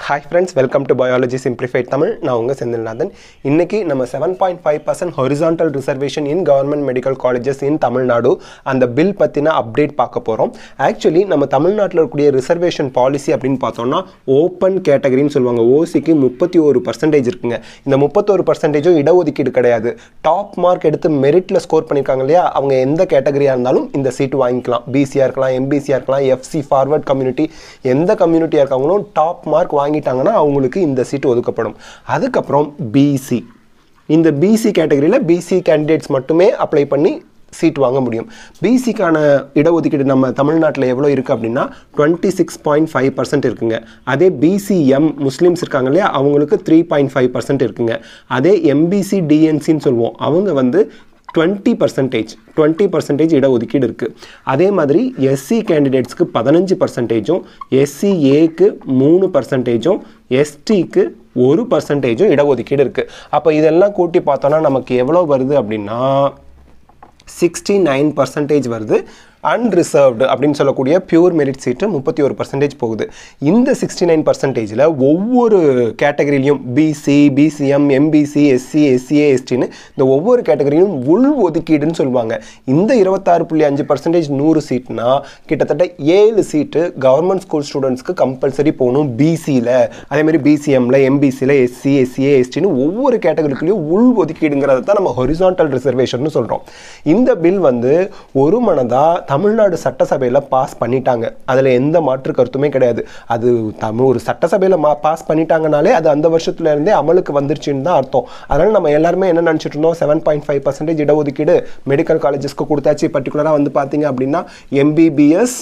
hi friends welcome to biology simplified Tamil நான் உங்கள் செந்தில்நாதன் இன்னைக்கு நம்ம seven point five percent horizontal reservation in government medical colleges in Tamil Nadu அந்த bill பற்றின அப்டேட் பார்க்க போகிறோம் ஆக்சுவலி நம்ம தமிழ்நாட்டில் இருக்கக்கூடிய ரிசர்வேஷன் பாலிசி அப்படின்னு பார்த்தோம்னா ஓப்பன் கேட்டகரின்னு சொல்லுவாங்க ஓசிக்கு முப்பத்தி ஒரு பர்சன்டேஜ் இருக்குங்க இந்த முப்பத்தோரு பர்சன்டேஜும் இடஒதுக்கீடு கிடையாது டாப் மார்க் எடுத்து மெரிட்டில் ஸ்கோர் பண்ணியிருக்காங்க இல்லையா அவங்க எந்த கேட்டகரியாக இருந்தாலும் இந்த சீட்டு வாங்கிக்கலாம் பிசியாக இருக்கலாம் எம்பிசியாக இருக்கலாம் எஃப்சி ஃபார்வர்ட் கம்யூனிட்டி எந்த கம்யூனிட்டியாக இருக்காங்களும் டாப் மார்க் வாங்கிட்டாங்கன்னா அவங்களுக்கு இந்த சீட்டு ஒதுக்கப்படும் அதுக்கப்புறம் பிசி இந்த பிசி கேட்டகரியில் பிசி கேண்டிடேட்ஸ் மட்டுமே அப்ளை பண்ணி சீட் வாங்க முடியும் பிசிக்கான இடஒதுக்கீடு நம்ம தமிழ்நாட்டில் எவ்வளோ இருக்குது அப்படின்னா twenty six point five percent இருக்குங்க அதே பிசிஎம் முஸ்லீம்ஸ் இருக்காங்க இல்லையா அவங்களுக்கு த்ரீ பாயிண்ட் ஃபைவ் பர்சன்ட் இருக்குங்க அதே எம்பிசி டிஎன்சின்னு சொல்லுவோம் அவங்க வந்து டுவெண்ட்டி பர்சன்டேஜ் டுவெண்ட்டி பர்சன்டேஜ் இடஒதுக்கீடு இருக்குது அதே மாதிரி எஸ்சி கேண்டிடேட்ஸ்க்கு பதினஞ்சு பர்சன்டேஜும் எஸ்சி ஏக்கு மூணு பர்சன்டேஜும் எஸ்டிக்கு ஒரு பர்சன்டேஜும் இடஒதுக்கீடு இருக்குது அப்போ இதெல்லாம் கூட்டி பார்த்தோன்னா நமக்கு எவ்வளோ வருது அப்படின்னா சிக்ஸ்டி நைன் பர்சன்டேஜ் வருது அன்ரிசர்வ்டு அப்படின்னு சொல்லக்கூடிய பியூர் மெரிட் சீட்டு முப்பத்தி ஒரு பர்சன்டேஜ் போகுது இந்த சிக்ஸ்டி நைன் பர்சன்டேஜில் ஒவ்வொரு கேட்டகரியிலையும் BC BCM MBC SC SCA எஸ்டின்னு இந்த ஒவ்வொரு கேட்டகரியிலும் உள் ஒதுக்கீடுன்னு சொல்லுவாங்க இந்த இருபத்தாறு புள்ளி அஞ்சு பர்சன்டேஜ் நூறு சீட்னா கிட்டத்தட்ட ஏழு சீட்டு கவர்மெண்ட் ஸ்கூல் ஸ்டூடெண்ட்ஸ்க்கு கம்பல்சரி போகணும் பிசியில் அதேமாதிரி பிசிஎம்ல எம்பிசியில் எஸ்சி எஸ்சிஏ எஸ்டின்னு ஒவ்வொரு கேட்டகரிக்குள்ளேயும் உள் ஒதுக்கீடுங்கிறத தான் நம்ம ஹொரிசான்டல் ரிசர்வேஷன் சொல்கிறோம் இந்த பில் வந்து ஒரு மனதாக தமிழ்நாடு சட்டசபையில் பாஸ் பண்ணிட்டாங்க அதில் எந்த மாற்று கருத்துமே கிடையாது அது தமிழ் ஒரு சட்டசபையில் மா பாஸ் பண்ணிட்டாங்கனாலே அது அந்த வருஷத்துல இருந்தே அமலுக்கு வந்துருச்சுன்னு தான் அர்த்தம் அதனால் நம்ம எல்லாருமே என்ன நினச்சிட்டு இருந்தோம் செவன் பாயிண்ட் ஃபைவ் பர்சன்டேஜ் இடஒதுக்கீடு மெடிக்கல் காலேஜஸ்க்கு கொடுத்தாச்சு பர்டிகுலராக வந்து பார்த்தீங்க அப்படின்னா MBBS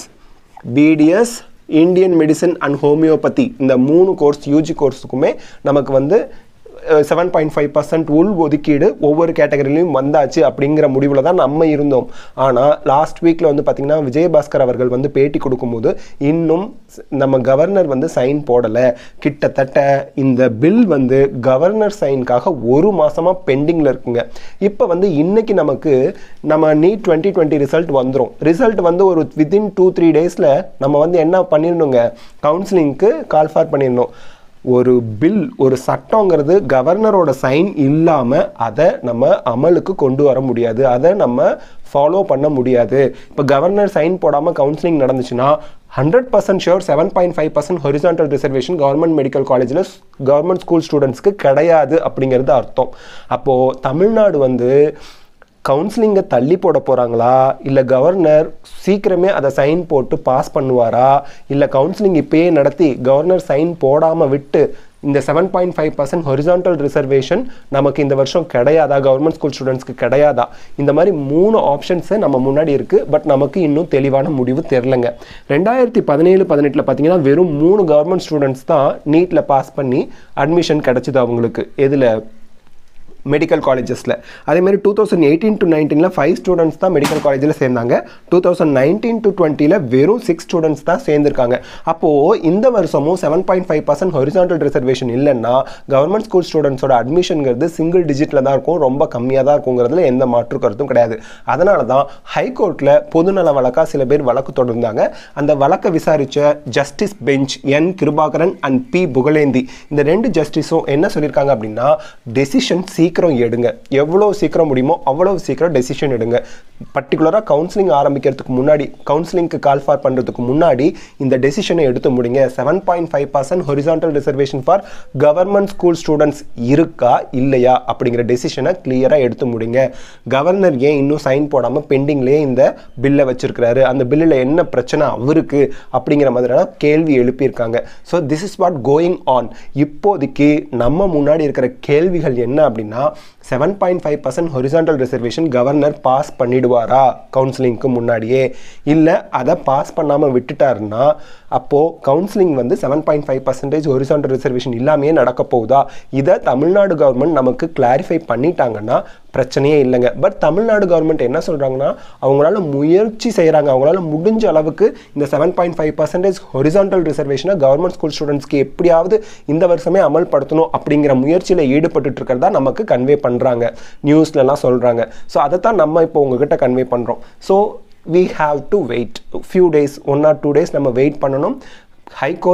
BDS Indian medicine and homeopathy இந்த மூணு கோர்ஸ் யூஜி கோர்ஸுக்குமே நமக்கு வந்து செவன் பாயிண்ட் ஃபைவ் பர்சன்ட் உள் ஒதுக்கீடு ஒவ்வொரு கேட்டகரிலையும் வந்தாச்சு அப்படிங்கிற முடிவில் தான் நம்ம இருந்தோம் ஆனால் லாஸ்ட் வீக்கில் வந்து பார்த்திங்கன்னா விஜயபாஸ்கர் அவர்கள் வந்து பேட்டி கொடுக்கும்போது இன்னும் நம்ம கவர்னர் வந்து சைன் போடலை கிட்டத்தட்ட இந்த பில் வந்து கவர்னர் சைனுக்காக ஒரு மாதமாக பெண்டிங்கில் இருக்குங்க இப்போ வந்து இன்னைக்கு நமக்கு நம்ம நீட் டுவெண்ட்டி டுவெண்ட்டி ரிசல்ட் வந்துடும் ரிசல்ட் வந்து ஒரு வித்தின் டூ த்ரீ டேஸில் நம்ம வந்து என்ன பண்ணிடணுங்க கவுன்சிலிங்க்கு கால் ஃபார் பண்ணிடணும் ஒரு பில் ஒரு சட்டங்கிறது கவர்னரோட சைன் இல்லாமல் அதை நம்ம அமலுக்கு கொண்டு வர முடியாது அதை நம்ம ஃபாலோ பண்ண முடியாது இப்போ கவர்னர் சைன் போடாமல் கவுன்சிலிங் நடந்துச்சுன்னா hundred percent sure seven point five percent horizontal reservation government medical காலேஜில் கவர்மெண்ட் ஸ்கூல் ஸ்டூடெண்ட்ஸ்க்கு கிடையாது அப்படிங்கிறது அர்த்தம் அப்போது தமிழ்நாடு வந்து கவுன்சிலிங்கை தள்ளி போட போகிறாங்களா இல்லை கவர்னர் சீக்கிரமே அதை சைன் போட்டு பாஸ் பண்ணுவாரா இல்லை கவுன்சிலிங் இப்பயே நடத்தி கவர்னர் சைன் போடாமல் விட்டு இந்த seven point five percent horizontal reservation நமக்கு இந்த வருஷம் கிடையாதா கவர்மெண்ட் ஸ்கூல் ஸ்டூடெண்ட்ஸ்க்கு கிடையாதா இந்த மாதிரி மூணு ஆப்ஷன்ஸு நம்ம முன்னாடி இருக்குது பட் நமக்கு இன்னும் தெளிவான முடிவு தெரிலங்க ரெண்டாயிரத்தி பதினேழு பதினெட்டில் பார்த்தீங்கன்னா வெறும் மூணு கவர்மெண்ட் ஸ்டூடெண்ட்ஸ் தான் நீட்டில் பாஸ் பண்ணி அட்மிஷன் கிடச்சிது அவங்களுக்கு எதில் மெடிக்கல் காலேஜஸில் அதேமாதிரி டூ தௌசண்ட் எயிட்டீன் டு நைன்டீனில் ஃபைவ் ஸ்டூடெண்ட்ஸ் தான் மெடிக்கல் காலேஜில் சேர்ந்தாங்க டூ தௌசண்ட் நைன்டீன் டு டுவெண்ட்டியில் வெறும் சிக்ஸ் ஸ்டூடெண்ட்ஸ் தான் சேர்ந்துருக்காங்க அப்போது இந்த வருஷமும் seven point five percent horizontal reservation இல்லைன்னா கவர்மெண்ட் ஸ்கூல் ஸ்டூடெண்ட்ஸோட அட்மிஷனுங்கிறது சிங்கிள் டிஜிட்டில் தான் இருக்கும் ரொம்ப கம்மியாக தான் இருக்குங்கிறதுல எந்த மாற்று கருத்தும் கிடையாது அதனால தான் ஹைகோர்ட்டில் பொதுநல வழக்காக சில பேர் வழக்கு தொடர்ந்தாங்க அந்த வழக்கை விசாரித்த justice bench N Kirubakaran and P Pugazhenthi இந்த ரெண்டு ஜஸ்டிஸும் என்ன சொல்லியிருக்காங்க அப்படின்னா டெசிஷன் சீக்கிரம் எடுங்க எவ்வளோ சீக்கிரம் முடியுமோ அவ்வளோ சீக்கிரம் டெசிஷன் எடுங்க பர்டிகுலராக கவுன்சிலிங் ஆரம்பிக்கிறதுக்கு முன்னாடி கவுன்சிலிங்க்கு கால் ஃபார் பண்ணுறதுக்கு முன்னாடி இந்த டெசிஷனை எடுத்து முடிங்க seven point five percent horizontal reservation for government school students இருக்கா இல்லையா அப்படிங்கிற டெசிஷனை கிளியராக எடுத்து முடிங்க கவர்னர் ஏன் இன்னும் சைன் போடாமல் பெண்டிங்லேயே இந்த பில்லை வச்சிருக்கிறாரு அந்த பில்லில் என்ன பிரச்சனை அவருக்கு அப்படிங்கிற மாதிரியான கேள்வி எழுப்பியிருக்காங்க so this is what going on இப்போதைக்கு நம்ம முன்னாடி இருக்கிற கேள்விகள் என்ன அப்படின்னா seven point five percent horizontal reservation governor pass பண்ணிடுவாரா கவுன்சிலிங்க்கு முன்னாடியே இல்லை அதை பாஸ் பண்ணாமல் விட்டுட்டாருன்னா அப்போது கவுன்சிலிங் வந்து seven point five percentage horizontal reservation இல்லாமையே நடக்க போகுதா இதை தமிழ்நாடு கவர்மெண்ட் நமக்கு கிளாரிஃபை பண்ணிட்டாங்கன்னா பிரச்சனையே இல்லைங்க பட் தமிழ்நாடு கவர்மெண்ட் என்ன சொல்கிறாங்கன்னா அவங்களால முயற்சி செய்கிறாங்க அவங்களால முடிஞ்ச அளவுக்கு இந்த seven point five percentage horizontal ரிசர்வேஷனை கவர்மெண்ட் ஸ்கூல் ஸ்டூடெண்ட்ஸ்க்கு எப்படியாவது இந்த வருஷமே அமல்படுத்தணும் அப்படிங்கிற முயற்சியில் ஈடுபட்டு இருக்கிறதா நமக்கு கன்வே பண்ணுறாங்க நியூஸ்லலாம் சொல்கிறாங்க ஸோ அதை தான் நம்ம இப்போ உங்ககிட்ட கன்வே பண்ணுறோம் so we have to wait few days one or two days நம்ம வெயிட் பண்ணணும் ஹைகோர்ட்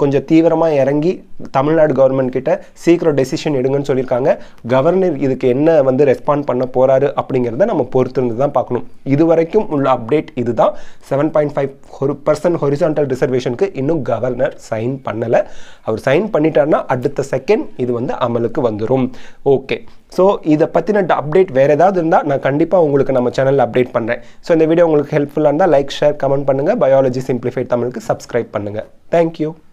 கொஞ்சம் தீவிரமாக இறங்கி தமிழ்நாடு கவர்மெண்ட் கிட்ட சீக்கிரம் டெசிஷன் எடுங்கன்னு சொல்லியிருக்காங்க கவர்னர் இதுக்கு என்ன வந்து ரெஸ்பாண்ட் பண்ண போறாரு அப்படிங்கிறத நம்ம பொறுத்திருந்து தான் பார்க்கணும் இது வரைக்கும் உள்ள அப்டேட் இதுதான் செவன் பாயிண்ட் ஃபைவ் ஒரு பர்சன்ட் ஹொரிசான்டல் ரிசர்வேஷனுக்கு இன்னும் கவர்னர் சைன் பண்ணலை அவர் சைன் பண்ணிட்டாருன்னா அடுத்த செகண்ட் இது வந்து அமலுக்கு வந்துடும் ஓகே ஸோ இதை பற்றின அப்டேட் வேறு ஏதாவது இருந்தால் நான் கண்டிப்பாக உங்களுக்கு நம்ம சேனலில் அப்டேட் பண்ணுறேன் ஸோ இந்த வீடியோ உங்களுக்கு ஹெல்ப்ஃபுல்லாக இருந்தால் லைக் ஷேர் கமெண்ட் பண்ணுங்கள் பயாலஜி சிம்பிளிஃபைட் தமிழுக்கு சப்ஸ்கிரைப் பண்ணுங்கள் தேங்க்யூ